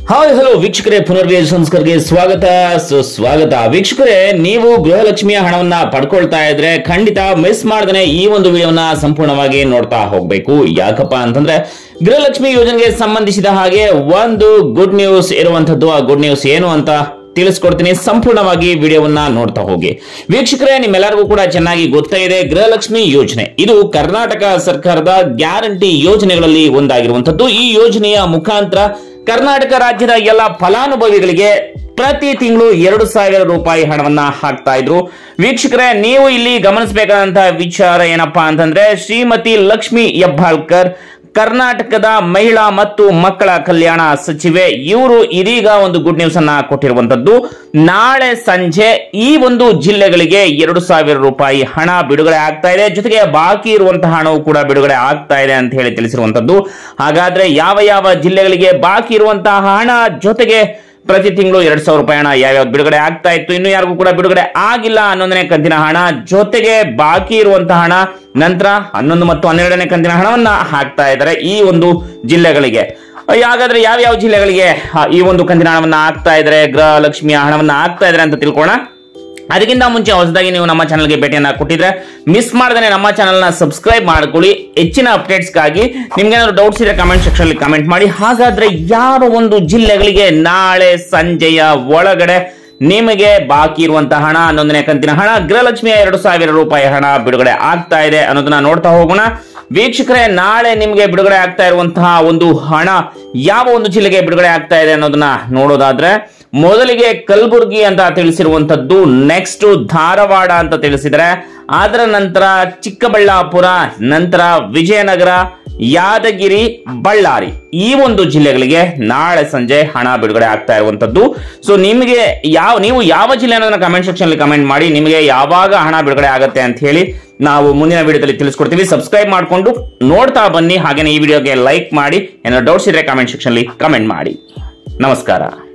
hi hello ವೀಕ್ಷಕರೇ ಪುನರ್ವೇಜ ಸಂಸ್ಕರ್ಗೆ ಸ್ವಾಗತ ಸುಸ್ವಾಗತ ವೀಕ್ಷಕರೇ ನೀವು ಗೃಹಲಕ್ಷ್ಮಿಯ ಹಣವನ್ನ ಪಡ್ಕೊಳ್ತಾ ಇದ್ರೆ ಖಂಡಿತ ಮಿಸ್ ಮಾಡದೇ ಈ ಒಂದು ವಿಡಿಯೋನ ಸಂಪೂರ್ಣವಾಗಿ ನೋಡ್ತಾ ಹೋಗ್ಬೇಕು ಯಾಕಪ್ಪ ಅಂತಂದ್ರೆ ಗೃಹಲಕ್ಷ್ಮಿ ಯೋಜನೆಗೆ ಸಂಬಂಧಿಸಿದ ಹಾಗೆ ಒಂದು ಗುಡ್ ನ್ಯೂಸ್ ಇರುವಂತದ್ದು ಆ ಗುಡ್ ನ್ಯೂಸ್ ಏನು ಅಂತ ತಿಳಿಸ್ಕೊಡ್ತೀನಿ ಸಂಪೂರ್ಣವಾಗಿ ವಿಡಿಯೋವನ್ನ ನೋಡ್ತಾ ಹೋಗಿ ವೀಕ್ಷಕರೇ ನಿಮ್ಮೆಲ್ಲರಿಗೂ ಕೂಡ ಚೆನ್ನಾಗಿ ಗೊತ್ತೇ ಇದೆ ಗೃಹಲಕ್ಷ್ಮಿ ಯೋಜನೆ ಇದು ಕರ್ನಾಟಕ ಸರ್ಕಾರದ ಗ್ಯಾರಂಟಿ ಯೋಜನೆಗಳಲ್ಲಿ ಒಂದಾಗಿರುವಂತದ್ದು ಈ ಯೋಜನೆಯ ಮುಖಾಂತರ ಕರ್ನಾಟಕ ರಾಜ್ಯದ ಎಲ್ಲ ಫಲಾನುಭವಿಗಳಿಗೆ ಪ್ರತಿ ತಿಂಗಳು ಎರಡು ಸಾವಿರ ರೂಪಾಯಿ ಹಣವನ್ನ ಹಾಕ್ತಾ ಇದ್ರು ವೀಕ್ಷಕರೇ ನೀವು ಇಲ್ಲಿ ಗಮನಿಸಬೇಕಾದಂತಹ ವಿಚಾರ ಏನಪ್ಪಾ ಅಂತಂದ್ರೆ ಶ್ರೀಮತಿ ಲಕ್ಷ್ಮಿ ಹೆಬ್ಬಾಳ್ಕರ್ ಕರ್ನಾಟಕದ ಮಹಿಳಾ ಮತ್ತು ಮಕ್ಕಳ ಕಲ್ಯಾಣ ಸಚಿವೆ ಇವರು ಇದೀಗ ಒಂದು ಗುಡ್ ನ್ಯೂಸ್ ಅನ್ನ ಕೊಟ್ಟಿರುವಂತದ್ದು ನಾಳೆ ಸಂಜೆ ಈ ಒಂದು ಜಿಲ್ಲೆಗಳಿಗೆ ಎರಡು ಸಾವಿರ ರೂಪಾಯಿ ಹಣ ಬಿಡುಗಡೆ ಆಗ್ತಾ ಇದೆ ಜೊತೆಗೆ ಬಾಕಿ ಇರುವಂತಹ ಹಣವು ಕೂಡ ಬಿಡುಗಡೆ ಆಗ್ತಾ ಇದೆ ಅಂತ ಹೇಳಿ ತಿಳಿಸಿರುವಂತದ್ದು ಹಾಗಾದ್ರೆ ಯಾವ ಯಾವ ಜಿಲ್ಲೆಗಳಿಗೆ ಬಾಕಿ ಇರುವಂತಹ ಹಣ ಜೊತೆಗೆ ಪ್ರತಿ ತಿಂಗಳು ಎರಡ್ ಸಾವಿರ ರೂಪಾಯಿ ಹಣ ಯಾವ್ಯಾವ್ದು ಬಿಡುಗಡೆ ಆಗ್ತಾ ಇತ್ತು ಇನ್ನು ಯಾರಿಗೂ ಕೂಡ ಬಿಡುಗಡೆ ಆಗಿಲ್ಲ ಹನ್ನೊಂದನೇ ಕಂತಿನ ಹಣ ಜೊತೆಗೆ ಬಾಕಿ ಇರುವಂತಹ ಹಣ ನಂತರ ಹನ್ನೊಂದು ಮತ್ತು ಹನ್ನೆರಡನೇ ಕಂತಿನ ಹಣವನ್ನ ಹಾಕ್ತಾ ಇದ್ದಾರೆ ಈ ಒಂದು ಜಿಲ್ಲೆಗಳಿಗೆ ಹಾಗಾದ್ರೆ ಯಾವ ಯಾವ ಜಿಲ್ಲೆಗಳಿಗೆ ಆ, ಈ ಒಂದು ಕಂತಿನ ಹಣವನ್ನ ಹಾಕ್ತಾ ಇದ್ದಾರೆ ಗೃಹಲಕ್ಷ್ಮಿಯ ಹಣವನ್ನ ಹಾಕ್ತಾ ಇದ್ದಾರೆ ಅಂತ ತಿಳ್ಕೋಣ ಅದಕ್ಕಿಂತ ಮುಂಚೆ ಹೊಸದಾಗಿ ನೀವು ನಮ್ಮ ಚಾನಲ್ಗೆ ಭೇಟಿಯನ್ನ ಕೊಟ್ಟಿದ್ರೆ ಮಿಸ್ ಮಾಡದೇ ನಮ್ಮ ಚಾನಲ್ನ ಸಬ್ಸ್ಕ್ರೈಬ್ ಮಾಡ್ಕೊಳ್ಳಿ ಹೆಚ್ಚಿನ ಅಪ್ಡೇಟ್ಸ್ಗಾಗಿ ನಿಮ್ಗೆ ಏನಾದ್ರು ಡೌಟ್ಸ್ ಇದ್ರೆ ಕಮೆಂಟ್ ಸೆಕ್ಷನ್ ಅಲ್ಲಿ ಕಮೆಂಟ್ ಮಾಡಿ ಹಾಗಾದ್ರೆ ಯಾವ ಒಂದು ಜಿಲ್ಲೆಗಳಿಗೆ ನಾಳೆ ಸಂಜೆಯ ಒಳಗಡೆ ನಿಮಗೆ ಬಾಕಿ ಇರುವಂತಹ ಹಣ ಹನ್ನೊಂದನೇ ಕಂತಿನ ಹಣ ಗೃಹಲಕ್ಷ್ಮಿಯ ಎರಡು ಸಾವಿರ ರೂಪಾಯಿ ಹಣ ಬಿಡುಗಡೆ ಆಗ್ತಾ ಇದೆ ಅನ್ನೋದನ್ನ ನೋಡ್ತಾ ಹೋಗೋಣ ವೀಕ್ಷಕರೇ ನಾಳೆ ನಿಮಗೆ ಬಿಡುಗಡೆ ಆಗ್ತಾ ಇರುವಂತಹ ಒಂದು ಹಣ ಯಾವ ಒಂದು ಜಿಲ್ಲೆಗೆ ಬಿಡುಗಡೆ ಆಗ್ತಾ ಇದೆ ಅನ್ನೋದನ್ನ ನೋಡೋದಾದ್ರೆ ಮೊದಲಿಗೆ ಕಲಬುರ್ಗಿ ಅಂತ ತಿಳಿಸಿರುವಂತದ್ದು ನೆಕ್ಸ್ಟ್ ಧಾರವಾಡ ಅಂತ ತಿಳಿಸಿದರೆ ಅದರ ನಂತರ ಚಿಕ್ಕಬಳ್ಳಾಪುರ ನಂತರ ವಿಜಯನಗರ ಯಾದಗಿರಿ ಬಳ್ಳಾರಿ ಈ ಒಂದು ಜಿಲ್ಲೆಗಳಿಗೆ ನಾಳೆ ಸಂಜೆ ಹಣ ಬಿಡುಗಡೆ ಆಗ್ತಾ ಇರುವಂತದ್ದು ಸೊ ನಿಮಗೆ ಯಾವ ನೀವು ಯಾವ ಜಿಲ್ಲೆ ಅನ್ನೋದನ್ನ ಕಮೆಂಟ್ ಸೆಕ್ಷನ್ ಅಲ್ಲಿ ಕಮೆಂಟ್ ಮಾಡಿ ನಿಮಗೆ ಯಾವಾಗ ಹಣ ಬಿಡುಗಡೆ ಆಗುತ್ತೆ ಅಂತ ಹೇಳಿ ನಾವು ಮುಂದಿನ ವಿಡಿಯೋದಲ್ಲಿ ತಿಳಿಸ್ಕೊಡ್ತೀವಿ ಸಬ್ಸ್ಕ್ರೈಬ್ ಮಾಡ್ಕೊಂಡು ನೋಡ್ತಾ ಬನ್ನಿ ಹಾಗೇನೆ ಈ ವಿಡಿಯೋಗೆ ಲೈಕ್ ಮಾಡಿ ಏನಾದ್ರು ಡೌಟ್ಸ್ ಇದ್ರೆ ಕಮೆಂಟ್ ಸೆಕ್ಷನ್ ಅಲ್ಲಿ ಕಮೆಂಟ್ ಮಾಡಿ ನಮಸ್ಕಾರ